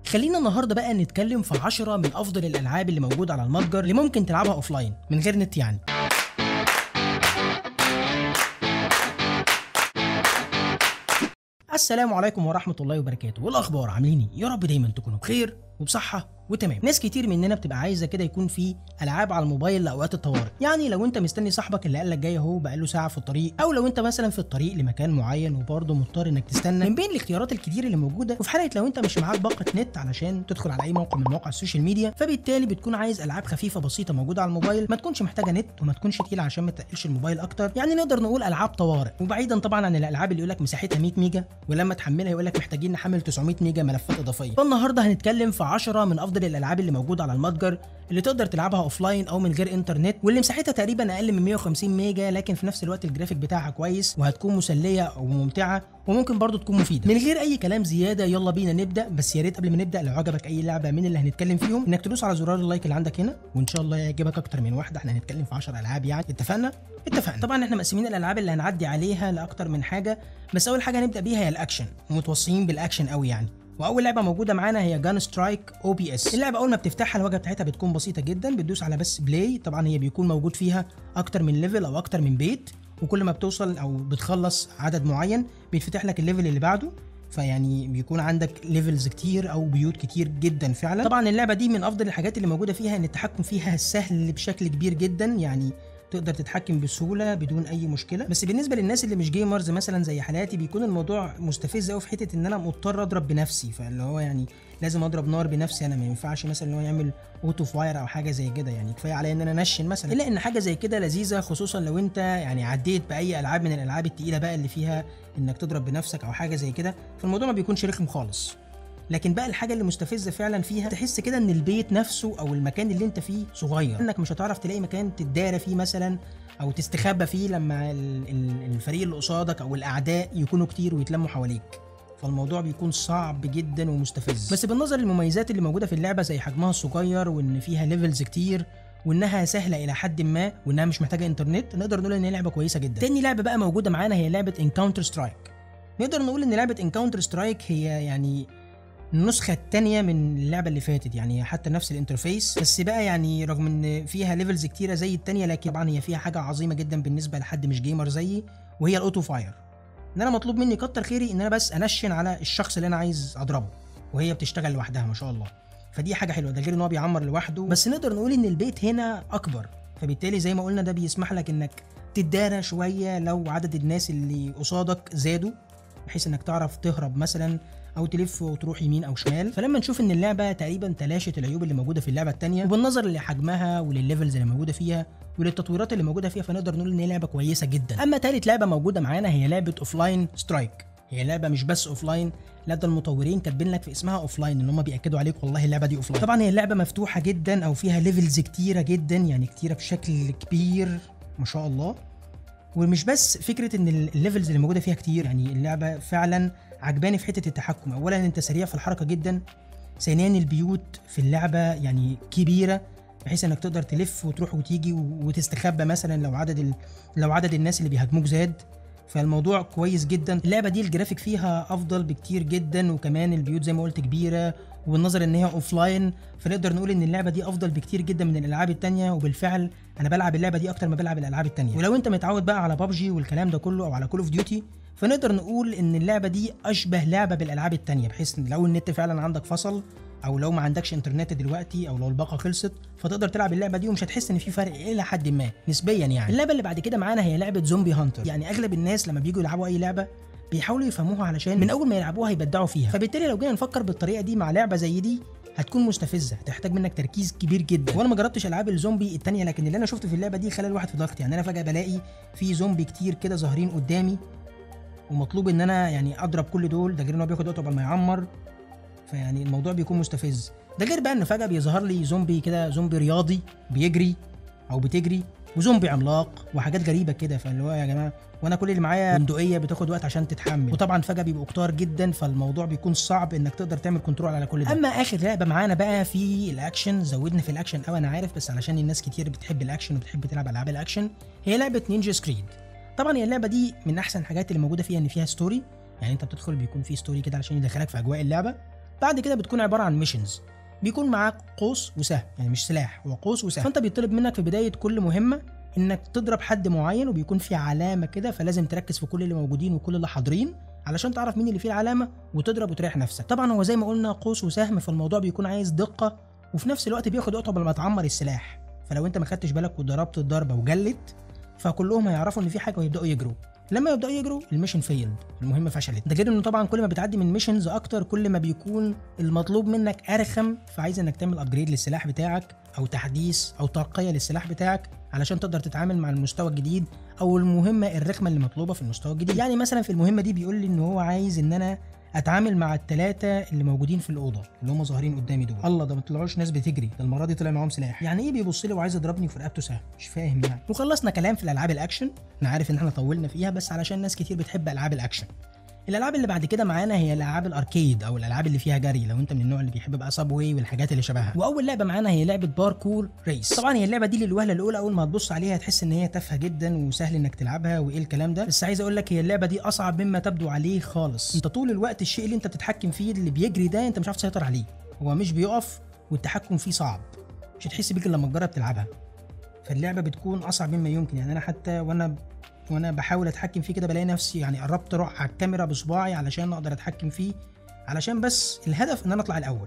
خلينا النهارده بقى نتكلم في 10 من افضل الالعاب اللي موجوده على المتجر اللي ممكن تلعبها اوفلاين من غير نت يعني السلام عليكم ورحمة الله وبركاته، والأخبار عاملين إيه؟ يا رب دايما تكونوا بخير وبصحة وتمام. ناس كتير مننا بتبقى عايزة كده يكون في ألعاب على الموبايل لأوقات الطوارئ، يعني لو أنت مستني صاحبك اللي قالك جاي أهو بقاله ساعة في الطريق، أو لو أنت مثلا في الطريق لمكان معين وبرضه مضطر إنك تستنى، من بين الاختيارات الكتير اللي موجودة، وفي حالة لو أنت مش معاك باقة نت علشان تدخل على أي موقع من مواقع السوشيال ميديا، فبالتالي بتكون عايز ألعاب خفيفة بسيطة موجودة على الموبايل، ما تكونش محتاجة نت وما تكونش تقيلة عشان ما تقلش الموبايل أكتر، يعني نقدر نقول ألعاب طوارئ، وبعيدا طبعا عن الألعاب اللي يقول لك مساحتها 100 ميجا ولما تحملها يقول لك محتاجين نحمل 900 ميجا ملفات اضافيه فالنهارده هنتكلم في 10 من افضل الالعاب اللي موجوده على المتجر اللي تقدر تلعبها اوفلاين او من غير انترنت واللي مساحتها تقريبا اقل من 150 ميجا لكن في نفس الوقت الجرافيك بتاعها كويس وهتكون مسليه وممتعه وممكن برضو تكون مفيده من غير اي كلام زياده يلا بينا نبدا بس يا ريت قبل ما نبدا لو عجبك اي لعبه من اللي هنتكلم فيهم انك تدوس على زرار اللايك اللي عندك هنا وان شاء الله يعجبك اكتر من واحده احنا هنتكلم في 10 العاب يعني اتفقنا اتفقنا طبعا احنا مقسمين الالعاب اللي هنعدي عليها لاكتر من حاجه بس اول حاجه هنبدا بيها هي الاكشن ومتوصيين بالاكشن قوي يعني واول لعبه موجوده معانا هي جان سترايك او بي اس اللعبه اول ما بتفتحها الواجهه بتاعتها بتكون بسيطه جدا بتدوس على بس بلاي طبعا هي بيكون موجود فيها اكتر من ليفل او اكتر من بيت وكل ما بتوصل او بتخلص عدد معين بيتفتح لك الليفل اللي بعده فيعني بيكون عندك ليفلز كتير او بيوت كتير جدا فعلا طبعا اللعبه دي من افضل الحاجات اللي موجوده فيها ان التحكم فيها سهل بشكل كبير جدا يعني تقدر تتحكم بسهوله بدون اي مشكله بس بالنسبه للناس اللي مش جيمرز مثلا زي حالاتي بيكون الموضوع مستفز قوي في حته ان انا مضطر اضرب بنفسي فاللي هو يعني لازم اضرب نار بنفسي انا ما ينفعش مثلا ان هو يعمل اوتو فاير او حاجه زي كده يعني كفايه عليا ان انا انشن مثلا الا ان حاجه زي كده لذيذه خصوصا لو انت يعني عديت باي العاب من الالعاب التقيله بقى اللي فيها انك تضرب بنفسك او حاجه زي كده فالموضوع ما بيكونش رخم خالص لكن بقى الحاجه اللي مستفزه فعلا فيها تحس كده ان البيت نفسه او المكان اللي انت فيه صغير انك مش هتعرف تلاقي مكان تتدارى فيه مثلا او تستخبى فيه لما الفريق اللي قصادك او الاعداء يكونوا كتير ويتلموا حواليك فالموضوع بيكون صعب جدا ومستفز بس بالنظر للمميزات اللي موجوده في اللعبه زي حجمها الصغير وان فيها ليفلز كتير وانها سهله الى حد ما وانها مش محتاجه انترنت نقدر نقول ان هي لعبه كويسه جدا تاني لعبه بقى موجوده معانا هي لعبه انكاونتر سترايك نقدر نقول ان لعبه انكاونتر سترايك هي يعني النسخة التانية من اللعبة اللي فاتت يعني حتى نفس الانترفيس بس بقى يعني رغم ان فيها ليفلز كتيرة زي التانية لكن طبعا هي فيها حاجة عظيمة جدا بالنسبة لحد مش جيمر زيي وهي الاوتو فاير ان انا مطلوب مني كتر خيري ان انا بس انشن على الشخص اللي انا عايز اضربه وهي بتشتغل لوحدها ما شاء الله فدي حاجة حلوة ده غير ان هو بيعمر لوحده بس نقدر نقول ان البيت هنا اكبر فبالتالي زي ما قلنا ده بيسمح لك انك تدارى شوية لو عدد الناس اللي قصادك زادوا بحيث انك تعرف تهرب مثلا او تلف وتروح يمين او شمال فلما نشوف ان اللعبه تقريبا تلاشت العيوب اللي موجوده في اللعبه الثانيه وبالنظر لحجمها وللليفلز اللي موجوده فيها وللتطويرات اللي موجوده فيها فنقدر نقول ان هي لعبه كويسه جدا اما ثالث لعبه موجوده معانا هي لعبه اوفلاين سترايك هي لعبه مش بس اوفلاين لا ده المطورين كاتبين لك في اسمها اوفلاين ان هم بياكدوا عليك والله اللعبه دي اوفلاين طبعا هي اللعبه مفتوحه جدا او فيها ليفلز كتيره جدا يعني كتيره بشكل كبير ما شاء الله ومش بس فكره ان الليفلز اللي موجوده فيها كتير يعني اللعبه فعلا عجباني في حته التحكم اولا انت سريع في الحركه جدا ثانيا البيوت في اللعبه يعني كبيره بحيث انك تقدر تلف وتروح وتيجي وتستخبى مثلا لو عدد ال... لو عدد الناس اللي بيهاجموك زاد فالموضوع كويس جدا اللعبه دي الجرافيك فيها افضل بكتير جدا وكمان البيوت زي ما قلت كبيره وبالنظر ان هي اوف لاين فنقدر نقول ان اللعبه دي افضل بكتير جدا من الالعاب التانية وبالفعل انا بلعب اللعبه دي اكتر ما بلعب الالعاب التانية ولو انت متعود بقى على بابجي والكلام ده كله او على كول اوف ديوتي فنقدر نقول ان اللعبه دي اشبه لعبه بالالعاب التانية بحيث ان لو النت فعلا عندك فصل او لو ما عندكش انترنت دلوقتي او لو الباقه خلصت فتقدر تلعب اللعبه دي ومش هتحس ان في فرق الى حد ما نسبيا يعني اللعبه اللي بعد كده معانا هي لعبه زومبي هانتر يعني اغلب الناس لما بييجوا يلعبوا اي لعبه بيحاولوا يفهموها علشان من اول ما يلعبوها يبدعوا فيها فبالتالي لو جينا نفكر بالطريقه دي مع لعبه زي دي هتكون مستفزه هتحتاج منك تركيز كبير جدا وانا ما جربتش العاب الزومبي التانية لكن اللي انا شفته في اللعبه دي خلى الواحد في ضغط يعني انا فجاه بلاقي في زومبي كتير كده ظاهرين قدامي ومطلوب ان انا يعني اضرب كل دول ده غير ان هو بياخد وقت قبل ما يعمر فيعني الموضوع بيكون مستفز ده غير بقى ان فجاه بيظهر لي زومبي كده زومبي رياضي بيجري او بتجري وزومبي عملاق وحاجات غريبه كده فاللي هو يا جماعه وانا كل اللي معايا بندقيه بتاخد وقت عشان تتحمل وطبعا فجاه بيبقوا كتار جدا فالموضوع بيكون صعب انك تقدر تعمل كنترول على كل ده اما اخر لعبه معانا بقى في الاكشن زودنا في الاكشن قوي انا عارف بس علشان الناس كتير بتحب الاكشن وبتحب تلعب العاب الاكشن هي لعبه نينجا سكريد طبعا هي اللعبه دي من احسن الحاجات اللي موجوده فيها ان فيها ستوري يعني انت بتدخل بيكون في ستوري كده علشان يدخلك في اجواء اللعبه بعد كده بتكون عباره عن ميشنز بيكون معاك قوس وسهم يعني مش سلاح هو قوس وسهم فانت بيطلب منك في بدايه كل مهمه انك تضرب حد معين وبيكون في علامه كده فلازم تركز في كل اللي موجودين وكل اللي حاضرين علشان تعرف مين اللي فيه العلامه وتضرب وتريح نفسك طبعا هو زي ما قلنا قوس وسهم فالموضوع بيكون عايز دقه وفي نفس الوقت بياخد وقت قبل ما تعمر السلاح فلو انت ما خدتش بالك وضربت الضربه وجلت فكلهم هيعرفوا ان في حاجه ويبداوا يجروا لما يبداوا يجروا الميشن فيلد المهمه فشلت ده غير انه طبعا كل ما بتعدي من ميشنز اكتر كل ما بيكون المطلوب منك ارخم فعايز انك تعمل ابجريد للسلاح بتاعك او تحديث او ترقيه للسلاح بتاعك علشان تقدر تتعامل مع المستوى الجديد او المهمه الرخمه اللي مطلوبه في المستوى الجديد يعني مثلا في المهمه دي بيقول لي ان هو عايز ان انا اتعامل مع الثلاثه اللي موجودين في الاوضه اللي هم ظاهرين قدامي دول الله ده ما طلعوش ناس بتجري ده المره دي طلع معاهم سلاح يعني ايه بيبص لي وعايز يضربني في رقبته سهم مش فاهم يعني وخلصنا كلام في الالعاب الاكشن انا عارف ان احنا طولنا فيها بس علشان ناس كتير بتحب العاب الاكشن الالعاب اللي بعد كده معانا هي الالعاب الاركيد او الالعاب اللي فيها جري لو انت من النوع اللي بيحب بقى صابوي والحاجات اللي شبهها واول لعبه معانا هي لعبه باركور ريس طبعا هي اللعبه دي للوهله الاولى اول ما تبص عليها تحس ان هي تافهه جدا وسهل انك تلعبها وايه الكلام ده بس عايز اقول لك هي اللعبه دي اصعب مما تبدو عليه خالص انت طول الوقت الشيء اللي انت بتتحكم فيه اللي بيجري ده انت مش عارف تسيطر عليه هو مش بيقف والتحكم فيه صعب مش هتحس بيك إلا لما تجرب تلعبها فاللعبه بتكون اصعب مما يمكن يعني انا حتى وانا وانا بحاول اتحكم فيه كده بلاقي نفسي يعني قربت اروح على الكاميرا بصباعي علشان اقدر اتحكم فيه علشان بس الهدف ان انا اطلع الاول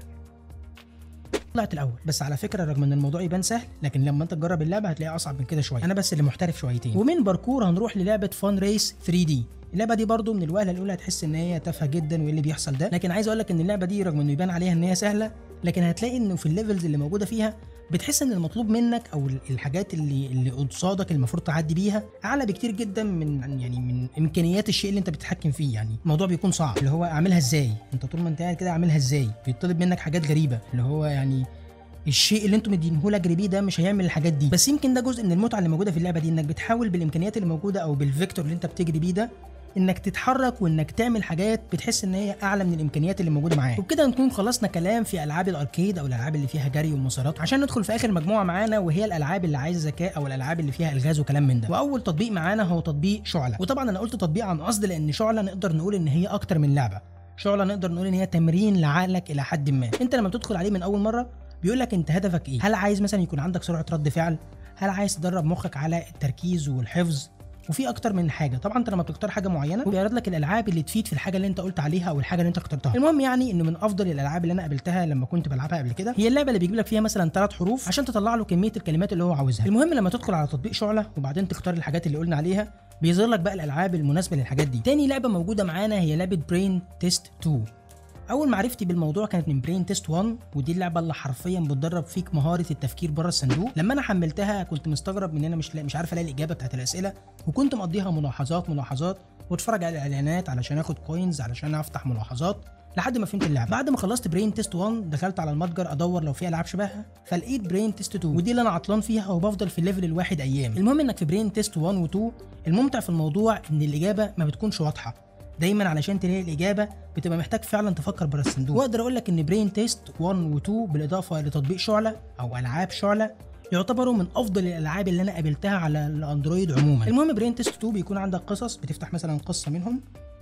طلعت الاول بس على فكره رغم ان الموضوع يبان سهل لكن لما انت تجرب اللعبه هتلاقيها اصعب من كده شويه انا بس اللي محترف شويتين ومن باركور هنروح للعبه فان ريس 3 دي اللعبه دي برضو من الوهله الاولى هتحس ان هي تافهه جدا وايه اللي بيحصل ده لكن عايز اقول لك ان اللعبه دي رغم انه يبان عليها ان هي سهله لكن هتلاقي انه في الليفلز اللي موجوده فيها بتحس ان المطلوب منك او الحاجات اللي اللي قصادك اللي المفروض تعدي بيها اعلى بكتير جدا من يعني من امكانيات الشيء اللي انت بتتحكم فيه يعني الموضوع بيكون صعب اللي هو اعملها ازاي انت طول ما انت قاعد كده اعملها ازاي بيطلب منك حاجات غريبه اللي هو يعني الشيء اللي انتم مدينه لك بيه ده مش هيعمل الحاجات دي بس يمكن ده جزء من المتعه اللي موجوده في اللعبه دي انك بتحاول بالامكانيات اللي موجوده او بالفيكتور اللي انت بتجري بيه ده انك تتحرك وانك تعمل حاجات بتحس ان هي اعلى من الامكانيات اللي موجوده معاك وبكده نكون خلصنا كلام في العاب الاركيد او الالعاب اللي فيها جري ومسارات عشان ندخل في اخر مجموعه معانا وهي الالعاب اللي عايزه ذكاء او الالعاب اللي فيها الغاز وكلام من ده واول تطبيق معانا هو تطبيق شعله وطبعا انا قلت تطبيق عن قصد لان شعله نقدر نقول ان هي اكتر من لعبه شعله نقدر نقول ان هي تمرين لعقلك الى حد ما انت لما بتدخل عليه من اول مره بيقول لك انت هدفك ايه هل عايز مثلا يكون عندك سرعه رد فعل هل عايز تدرب مخك على التركيز والحفظ وفي اكتر من حاجه طبعا انت لما بتختار حاجه معينه بيعرض لك الالعاب اللي تفيد في الحاجه اللي انت قلت عليها او الحاجه اللي انت اخترتها المهم يعني انه من افضل الالعاب اللي انا قابلتها لما كنت بلعبها قبل كده هي اللعبه اللي بيجيب لك فيها مثلا ثلاث حروف عشان تطلع له كميه الكلمات اللي هو عاوزها المهم لما تدخل على تطبيق شعله وبعدين تختار الحاجات اللي قلنا عليها بيظهر لك بقى الالعاب المناسبه للحاجات دي تاني لعبه موجوده معانا هي لعبه برين تيست 2 اول معرفتي بالموضوع كانت من برين تيست 1 ودي اللعبه اللي حرفيا بتدرب فيك مهاره التفكير بره الصندوق لما انا حملتها كنت مستغرب من ان انا مش مش عارف الاقي الاجابه بتاعت الاسئله وكنت مقضيها ملاحظات ملاحظات واتفرج على الاعلانات علشان اخد كوينز علشان افتح ملاحظات لحد ما فهمت اللعبه بعد ما خلصت برين تيست 1 دخلت على المتجر ادور لو في العاب شبهها فلقيت برين تيست 2 ودي اللي انا عطلان فيها وبفضل في الليفل الواحد ايام المهم انك في برين تيست 1 و2 الممتع في الموضوع ان الاجابه ما بتكونش واضحه دايما علشان تلاقي الاجابه بتبقى محتاج فعلا تفكر بره الصندوق واقدر اقول لك ان برين تيست 1 و2 بالاضافه لتطبيق شعله او العاب شعله يعتبروا من افضل الالعاب اللي انا قابلتها على الاندرويد عموما المهم برين تيست 2 بيكون عندك قصص بتفتح مثلا قصه منهم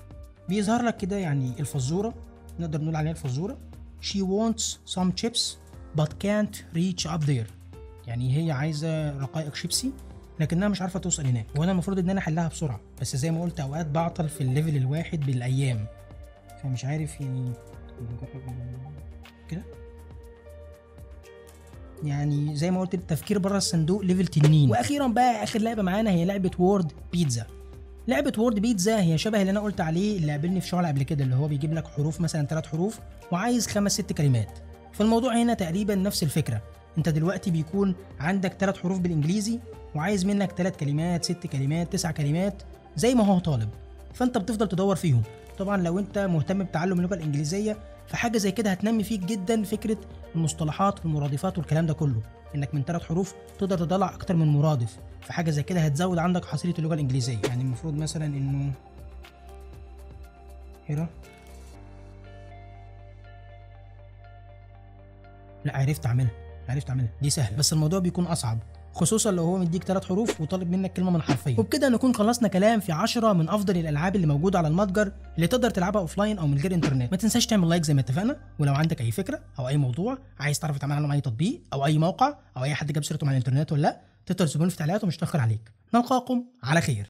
بيظهر لك كده يعني الفزوره نقدر نقول عليها الفزوره she wants some chips but can't reach up there يعني هي عايزه رقائق شيبسي لكنها مش عارفه توصل هناك وانا المفروض ان انا احلها بسرعه بس زي ما قلت اوقات بعطل في الليفل الواحد بالايام فمش عارف يعني كده يعني زي ما قلت التفكير بره الصندوق ليفل تنين واخيرا بقى اخر لعبه معانا هي لعبه وورد بيتزا لعبه وورد بيتزا هي شبه اللي انا قلت عليه اللي قابلني في شعله قبل كده اللي هو بيجيب لك حروف مثلا ثلاث حروف وعايز خمس ست كلمات فالموضوع هنا تقريبا نفس الفكره انت دلوقتي بيكون عندك ثلاث حروف بالانجليزي وعايز منك ثلاث كلمات ست كلمات تسع كلمات زي ما هو طالب فانت بتفضل تدور فيهم طبعا لو انت مهتم بتعلم اللغه الانجليزيه فحاجه زي كده هتنمي فيك جدا فكره المصطلحات والمرادفات والكلام ده كله انك من ثلاث حروف تقدر تطلع اكتر من مرادف فحاجه زي كده هتزود عندك حصيله اللغه الانجليزيه يعني المفروض مثلا انه هنا لا عرفت اعملها عرفت اعملها دي سهله بس الموضوع بيكون اصعب خصوصا لو هو مديك ثلاث حروف وطالب منك كلمه من حرفين وبكده نكون خلصنا كلام في 10 من افضل الالعاب اللي موجوده على المتجر اللي تقدر تلعبها اوفلاين او من غير انترنت ما تنساش تعمل لايك زي ما اتفقنا ولو عندك اي فكره او اي موضوع عايز تعرف تعمل عنه اي تطبيق او اي موقع او اي حد جاب سيرته مع الانترنت ولا لا تقدر تسيبوني في التعليقات ومش تاخر عليك نلقاكم على خير